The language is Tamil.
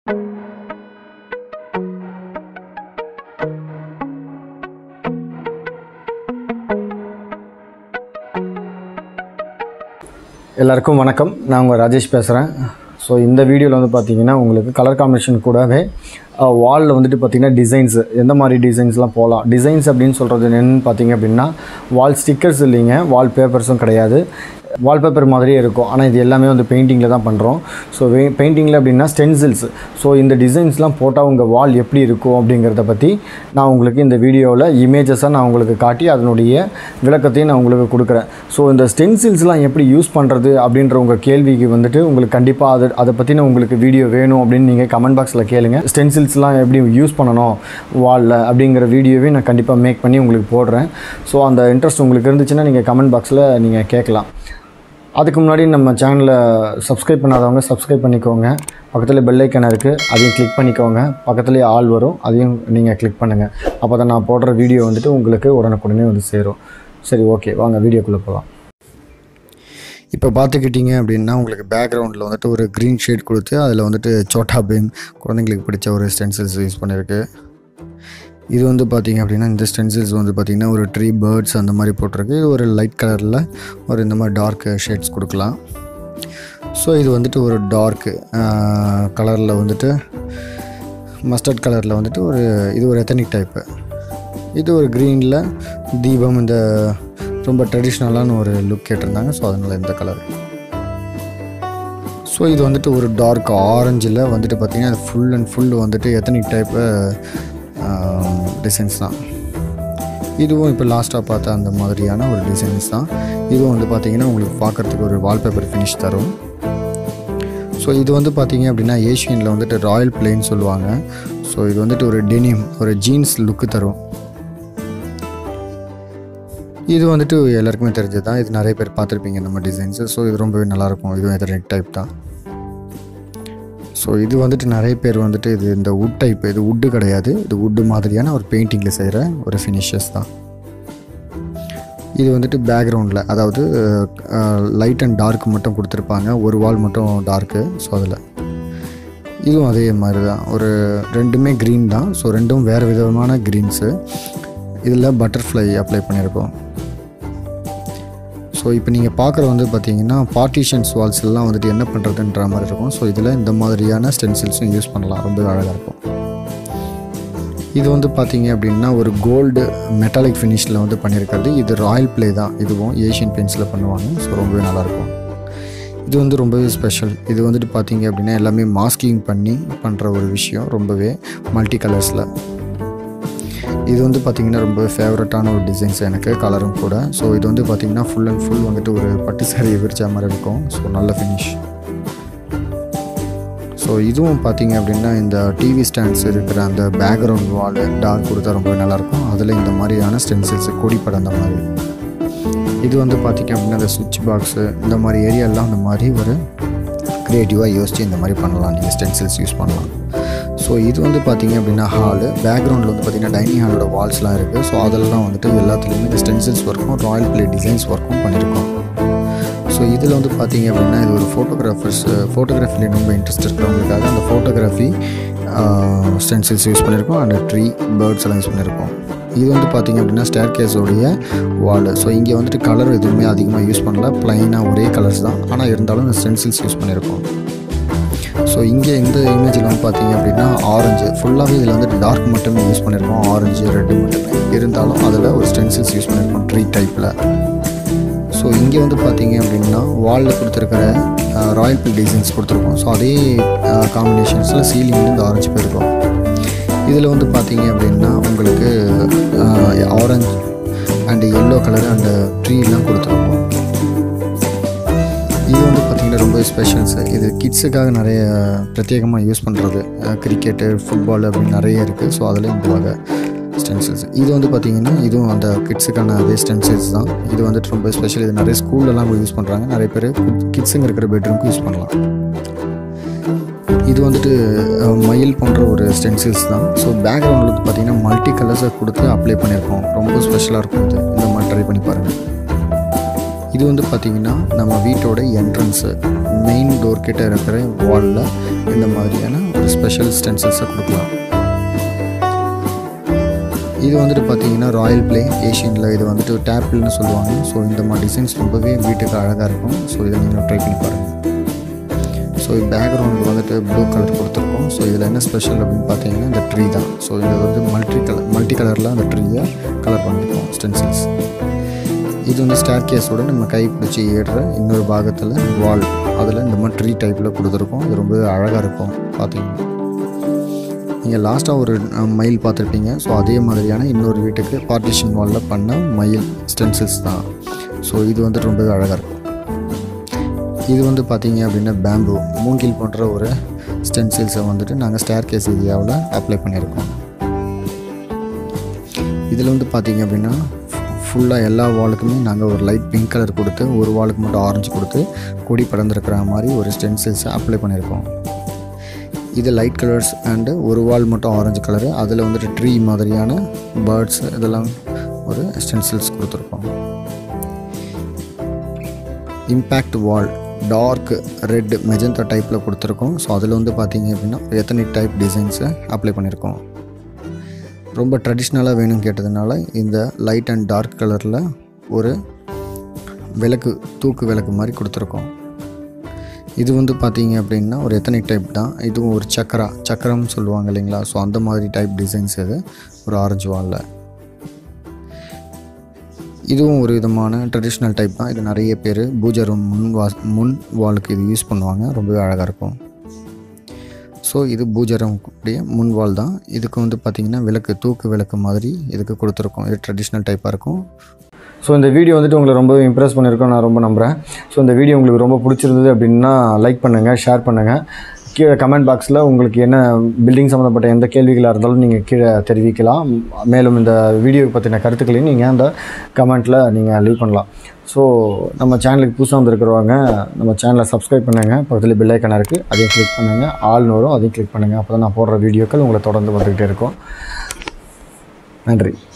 எல்லாருக்கும் வணக்கம் நான் உங்கள் ராஜேஷ் பேசுகிறேன் ஸோ இந்த வீடியோவில் வந்து பார்த்தீங்கன்னா உங்களுக்கு கலர் காம்பினேஷன் கூடவே வாலில் வந்துட்டு பார்த்தீங்கன்னா டிசைன்ஸ் எந்த மாதிரி டிசைன்ஸ்லாம் போகலாம் டிசைன்ஸ் அப்படின்னு சொல்கிறது என்னென்னு பார்த்தீங்க அப்படின்னா வால் ஸ்டிக்கர்ஸ் இல்லைங்க வால் பேப்பர்ஸும் கிடையாது வால்பேப்பர் மாதிரியே இருக்கும் ஆனால் இது எல்லாமே வந்து பெயிண்டிங்கில் தான் பண்ணுறோம் ஸோ பெயிண்டிங்கில் அப்படின்னா ஸ்டென்சில்ஸ் ஸோ இந்த டிசைன்ஸ்லாம் போட்டால் உங்கள் வால் எப்படி இருக்கும் அப்படிங்கிறத பற்றி நான் உங்களுக்கு இந்த வீடியோவில் இமேஜஸாக நான் உங்களுக்கு காட்டி அதனுடைய விளக்கத்தையும் நான் உங்களுக்கு கொடுக்குறேன் ஸோ இந்த ஸ்டென்சில்ஸ்லாம் எப்படி யூஸ் பண்ணுறது அப்படின்ற உங்கள் கேள்விக்கு வந்துட்டு உங்களுக்கு கண்டிப்பாக அது அதை பற்றின உங்களுக்கு வீடியோ வேணும் அப்படின்னு நீங்கள் கமெண்ட் பாக்ஸில் கேளுங்க ஸ்டென்சில்ஸ்லாம் எப்படி யூஸ் பண்ணணும் வாலில் அப்படிங்கிற வீடியோவே நான் கண்டிப்பாக மேக் பண்ணி உங்களுக்கு போடுறேன் ஸோ அந்த இன்ட்ரெஸ்ட் உங்களுக்கு இருந்துச்சுன்னா நீங்கள் கமெண்ட் பாக்ஸில் நீங்கள் கேட்கலாம் அதுக்கு முன்னாடி நம்ம சேனலை சப்ஸ்கிரைப் பண்ணாதவங்க சப்ஸ்கிரைப் பண்ணிக்கோங்க பக்கத்தில் பெல் ஐக்கன் இருக்குது அதையும் கிளிக் பண்ணிக்கோங்க பக்கத்துலேயே ஆள் வரும் அதையும் நீங்கள் கிளிக் பண்ணுங்கள் அப்போ தான் நான் போடுற வீடியோ வந்துட்டு உங்களுக்கு உடனுக்குடனே வந்து சேரும் சரி ஓகே வாங்க வீடியோக்குள்ளே போகலாம் இப்போ பார்த்துக்கிட்டிங்க அப்படின்னா உங்களுக்கு பேக்ரவுண்டில் வந்துட்டு ஒரு க்ரீன் ஷேட் கொடுத்து அதில் வந்துட்டு சோட்டா பீம் குழந்தைங்களுக்கு பிடிச்ச ஒரு ஸ்டென்சில்ஸ் யூஸ் பண்ணியிருக்கு இது வந்து பார்த்திங்க அப்படின்னா இந்த ஸ்டென்சில்ஸ் வந்து பார்த்திங்கன்னா ஒரு ட்ரீ பேர்ட்ஸ் அந்த மாதிரி போட்டிருக்கு இது ஒரு லைட் கலரில் ஒரு இந்த மாதிரி டார்க் ஷேட்ஸ் கொடுக்கலாம் ஸோ இது வந்துட்டு ஒரு டார்க் கலரில் வந்துட்டு மஸ்டர்ட் கலரில் வந்துட்டு ஒரு இது ஒரு எத்தனிக் டைப்பு இது ஒரு க்ரீனில் தீபம் இந்த ரொம்ப ட்ரெடிஷ்னலான ஒரு லுக் கேட்டிருந்தாங்க ஸோ அதனால் இந்த கலர் ஸோ இது வந்துட்டு ஒரு டார்க் ஆரஞ்சில் வந்துட்டு பார்த்திங்கன்னா அது ஃபுல் அண்ட் ஃபுல் வந்துட்டு எத்தனிக் டைப்பு டிசைன்ஸ் தான் இதுவும் இப்போ லாஸ்ட்டாக பார்த்த அந்த மாதிரியான ஒரு டிசைன்ஸ் தான் இதுவும் வந்து பார்த்திங்கன்னா உங்களுக்கு பார்க்குறதுக்கு ஒரு வால்பேப்பர் ஃபினிஷ் தரும் ஸோ இது வந்து பார்த்திங்க அப்படின்னா ஏஷியனில் வந்துட்டு ராயல் பிளேன் சொல்லுவாங்க ஸோ இது வந்துட்டு ஒரு டெனிம் ஒரு ஜீன்ஸ் லுக்கு தரும் இது வந்துட்டு எல்லாருக்குமே தெரிஞ்சது தான் இது நிறைய பேர் பார்த்துருப்பீங்க நம்ம டிசைன்ஸு ஸோ இது ரொம்பவே நல்லாயிருக்கும் இதுவும் எத்தனிக் டைப் தான் ஸோ இது வந்துட்டு நிறைய பேர் வந்துட்டு இது இந்த வுட் டைப் இது வுட்டு கிடையாது இது வுட்டு மாதிரியான ஒரு பெயிண்டிங்கில் செய்கிற ஒரு ஃபினிஷஸ் தான் இது வந்துட்டு பேக்ரவுண்டில் அதாவது லைட் அண்ட் டார்க் மட்டும் கொடுத்துருப்பாங்க ஒரு வால் மட்டும் டார்க்கு ஸோ அதில் இதுவும் அதே மாதிரி தான் ஒரு ரெண்டுமே க்ரீன் தான் ஸோ ரெண்டும் வேறு விதமான க்ரீன்ஸு இதில் பட்டர்ஃப்ளை அப்ளை பண்ணியிருக்கோம் ஸோ இப்போ நீங்கள் பார்க்குற வந்து பார்த்தீங்கன்னா பார்ட்டிஷன்ஸ் வால்ஸ் எல்லாம் வந்துட்டு என்ன பண்ணுறதுன்ற மாதிரி இருக்கும் ஸோ இதில் இந்த மாதிரியான ஸ்டென்சில்ஸும் யூஸ் பண்ணலாம் ரொம்ப அழகாக இருக்கும் இது வந்து பார்த்தீங்க அப்படின்னா ஒரு கோல்டு மெட்டாலிக் ஃபினிஷில் வந்து பண்ணியிருக்கிறது இது ராயல் ப்ளே தான் இதுவும் ஏஷியன் பெயிண்ட்ஸில் பண்ணுவாங்க ஸோ ரொம்பவே நல்லாயிருக்கும் இது வந்து ரொம்பவே ஸ்பெஷல் இது வந்துட்டு பார்த்தீங்க அப்படின்னா எல்லாமே மாஸ்கிங் பண்ணி பண்ணுற ஒரு விஷயம் ரொம்பவே மல்டி கலர்ஸில் இது வந்து பார்த்திங்கன்னா ரொம்ப ஃபேவரட்டான ஒரு டிசைன்ஸ் எனக்கு கலரும் கூட ஸோ இது வந்து பார்த்திங்கன்னா ஃபுல் அண்ட் ஃபுல் வந்துட்டு ஒரு பட்டு சாரி விரிச்ச மாதிரி இருக்கும் ஸோ நல்ல ஃபினிஷ் ஸோ இதுவும் பார்த்திங்க அப்படின்னா இந்த டிவி ஸ்டாண்ட்ஸ் இருக்கிற அந்த பேக்ரவுண்ட் வால் டார்க் கொடுத்தா ரொம்ப நல்லாயிருக்கும் அதில் இந்த மாதிரியான ஸ்டென்சில்ஸ் கொடிப்படம் அந்த மாதிரி இது வந்து பார்த்திங்க அப்படின்னா இந்த சுவிட்ச் பாக்ஸு இந்த மாதிரி ஏரியாலாம் அந்த மாதிரி ஒரு க்ரியேட்டிவாக யோசித்து இந்த மாதிரி பண்ணலாம் நீங்கள் ஸ்டென்சில்ஸ் யூஸ் பண்ணலாம் ஸோ இது வந்து பார்த்திங்க அப்படின்னா ஹாலு பேக்ரவுண்டில் வந்து பார்த்திங்கன்னா டைனிங் ஹாலோட வால்ஸ்லாம் இருக்குது ஸோ அதெல்லாம் வந்துட்டு எல்லாத்துலேயுமே இந்த ஸ்டென்சில்ஸ் ஒர்க்கும் ராயல் பிளே டிசைன்ஸ் ஒர்க்கும் பண்ணியிருக்கோம் ஸோ இதில் வந்து பார்த்திங்க அப்படின்னா இது ஒரு ஃபோட்டோகிராஃபர்ஸ் ஃபோட்டோகிராஃபியில் ரொம்ப இன்ட்ரெஸ்ட் இருக்கிறவங்களுக்காக அந்த ஃபோட்டோகிராஃபி ஸ்டென்சில்ஸ் யூஸ் பண்ணியிருக்கோம் அண்ட் ட்ரீ பேர்ட்ஸ் எல்லாம் யூஸ் பண்ணியிருக்கோம் இது வந்து பார்த்திங்க அப்படின்னா ஸ்டேர் கேஸோடைய வால் ஸோ இங்கே வந்துட்டு கலர் எதுவுமே அதிகமாக யூஸ் பண்ணல ப்ளைனாக ஒரே கலர்ஸ் தான் ஆனால் இருந்தாலும் இந்த ஸ்டென்சில்ஸ் யூஸ் பண்ணியிருக்கோம் ஸோ இங்கே இந்த இமேஜில் வந்து பார்த்தீங்க அப்படின்னா ஆரஞ்சு ஃபுல்லாகவே இதில் வந்து டார்க் மட்டுமே யூஸ் பண்ணியிருக்கோம் ஆரஞ்சு ரெட்டு மட்டுமே இருந்தாலும் அதில் ஒரு ஸ்டென்சில்ஸ் யூஸ் பண்ணியிருக்கோம் ட்ரீ டைப்பில் ஸோ இங்கே வந்து பார்த்தீங்க அப்படின்னா வாலில் கொடுத்துருக்கிற ராயல் பில் டிசைன்ஸ் கொடுத்துருக்கோம் ஸோ அதே காம்பினேஷன்ஸில் சீலிங்கில் இந்த ஆரஞ்சு போயிருக்கோம் இதில் வந்து பார்த்தீங்க அப்படின்னா உங்களுக்கு orange and yellow colour and ட்ரீலாம் கொடுத்துருக்கோம் இது வந்து பார்த்திங்கன்னா ரொம்ப ஸ்பெஷல்ஸ் இது கிட்ஸுக்காக நிறைய பிரத்யேகமாக யூஸ் பண்ணுறது கிரிக்கெட்டு ஃபுட்பால் அப்படின்னு நிறைய இருக்குது ஸோ அதில் இந்த வகை ஸ்டென்சில்ஸ் இது வந்து பார்த்திங்கன்னா இதுவும் அந்த கிட்ஸுக்கான அதே ஸ்டென்சில்ஸ் தான் இது வந்துட்டு ரொம்ப ஸ்பெஷல் இது நிறைய ஸ்கூல்லலாம் யூஸ் பண்ணுறாங்க நிறைய பேர் கிட்ஸுங்க இருக்கிற பெட்ரூம்க்கு யூஸ் பண்ணலாம் இது வந்துட்டு மயில் போன்ற ஒரு ஸ்டென்சில்ஸ் தான் ஸோ பேக்ரவுண்டில் வந்து பார்த்திங்கன்னா மல்டி கலர்ஸை கொடுத்து அப்ளை பண்ணியிருக்கோம் ரொம்ப ஸ்பெஷலாக இருக்கும் இது இந்த மாதிரி ட்ரை பண்ணி பாருங்கள் இது வந்து பார்த்திங்கன்னா நம்ம வீட்டோட என்ட்ரன்ஸு மெயின் டோர் கிட்ட இருக்கிற வாலில் இந்த மாதிரியான ஒரு ஒரு ஸ்பெஷல் ஸ்டென்சில்ஸை கொடுக்கலாம் இது வந்துட்டு பார்த்தீங்கன்னா ராயல் பிளே ஏஷியனில் இது வந்துட்டு டேப்பிள்னு சொல்லுவாங்க ஸோ இந்த மாதிரி டிசைன்ஸ் ரொம்பவே வீட்டுக்கு அழகாக இருக்கும் ஸோ இதை நீங்கள் ட்ரை பண்ணி பாருங்கள் ஸோ பேக்ரவுண்ட் வந்துட்டு ப்ளூ கலர் கொடுத்துருக்கோம் ஸோ இதில் என்ன ஸ்பெஷல் அப்படின்னு பார்த்தீங்கன்னா இந்த ட்ரீ தான் ஸோ இது வந்து மல்டி கலர் மல்டி கலரில் அந்த ட்ரீயை கலர் பண்ணியிருக்கோம் ஸ்டென்சில்ஸ் இது வந்து ஸ்டேர் கேஸோட நம்ம கை பிடிச்சி ஏறுற இன்னொரு பாகத்தில் வால் அதில் இந்த மாதிரி ட்ரீ டைப்பில் கொடுத்துருக்கோம் இது ரொம்ப அழகாக இருக்கும் பார்த்தீங்கன்னா நீங்கள் லாஸ்ட்டாக ஒரு அஹ், மயில் பார்த்துருப்பீங்க ஸோ அதே மாதிரியான இன்னொரு வீட்டுக்கு பார்ட்டிஷன் வாலில் பண்ண மயில் ஸ்டென்சில்ஸ் தான் ஸோ இது வந்து ரொம்பவே அழகாக இருக்கும் இது வந்து பார்த்தீங்க அப்படின்னா பேம்பு மூங்கில் போன்ற ஒரு ஸ்டென்சில்ஸை வந்துட்டு நாங்கள் ஸ்டேர் கேஸ் ஏரியாவில் அப்ளை பண்ணியிருக்கோம் இதில் வந்து பார்த்தீங்க அப்படின்னா ஃபுல்லாக எல்லா வாலுக்குமே நாங்கள் ஒரு லைட் பிங்க் கலர் கொடுத்து ஒரு வாலுக்கு மட்டும் ஆரஞ்சு கொடுத்து கொடி படர்ந்துருக்கிற மாதிரி ஒரு ஸ்டென்சில்ஸை அப்ளை பண்ணியிருக்கோம் இது லைட் கலர்ஸ் அண்டு ஒரு வால் மட்டும் ஆரஞ்சு கலரு அதில் வந்துட்டு ட்ரீ மாதிரியான பேர்ட்ஸ் இதெல்லாம் ஒரு ஸ்டென்சில்ஸ் கொடுத்துருக்கோம் impact wall dark red magenta டைப்பில் கொடுத்துருக்கோம் ஸோ அதில் வந்து பார்த்தீங்க அப்படின்னா எத்தனிக் டைப் டிசைன்ஸை அப்ளை பண்ணியிருக்கோம் ரொம்ப ட்ரெடிஷ்னலாக வேணும்னு கேட்டதுனால இந்த லைட் அண்ட் டார்க் கலரில் ஒரு விளக்கு தூக்கு விளக்கு மாதிரி கொடுத்துருக்கோம் இது வந்து பார்த்தீங்க அப்படின்னா ஒரு எத்தனிக் டைப் தான் இதுவும் ஒரு சக்கரா சக்கரம் சொல்லுவாங்க இல்லைங்களா ஸோ அந்த மாதிரி டைப் டிசைன்ஸ் இது ஒரு ஆரஞ்சு வாலில் இதுவும் ஒரு விதமான ட்ரெடிஷ்னல் டைப் தான் இது நிறைய பேர் பூஜை ரூம் முன் வா முன் வாலுக்கு இது யூஸ் பண்ணுவாங்க ரொம்பவே அழகாக இருக்கும் ஸோ இது பூஜை ரூம் உடைய முன் வால் தான் இதுக்கு வந்து பார்த்திங்கன்னா விளக்கு தூக்கு விளக்கு மாதிரி இதுக்கு கொடுத்துருக்கோம் இது ட்ரெடிஷ்னல் டைப்பாக இருக்கும் ஸோ இந்த வீடியோ வந்துட்டு உங்களை ரொம்ப இம்ப்ரெஸ் பண்ணியிருக்கோம் நான் ரொம்ப நம்புகிறேன் ஸோ இந்த வீடியோ உங்களுக்கு ரொம்ப பிடிச்சிருந்தது அப்படின்னா லைக் பண்ணுங்கள் ஷேர் பண்ணுங்கள் கீழே கமெண்ட் பாக்ஸில் உங்களுக்கு என்ன பில்டிங் சம்மந்தப்பட்ட எந்த கேள்விகளாக இருந்தாலும் நீங்கள் கீழே தெரிவிக்கலாம் மேலும் இந்த வீடியோ பற்றின கருத்துக்களையும் நீங்கள் அந்த கமெண்ட்டில் நீங்கள் லீவ் பண்ணலாம் ஸோ நம்ம சேனலுக்கு புதுசாக வந்திருக்கிறவங்க நம்ம சேனலை சப்ஸ்கிரைப் பண்ணுங்கள் பக்கத்தில் பெல் ஐக்கனாக இருக்குது அதையும் கிளிக் பண்ணுங்கள் ஆள்னு வரும் அதையும் கிளிக் பண்ணுங்கள் அப்போ தான் நான் போடுற வீடியோக்கள் உங்களை தொடர்ந்து வந்துக்கிட்டே இருக்கும் நன்றி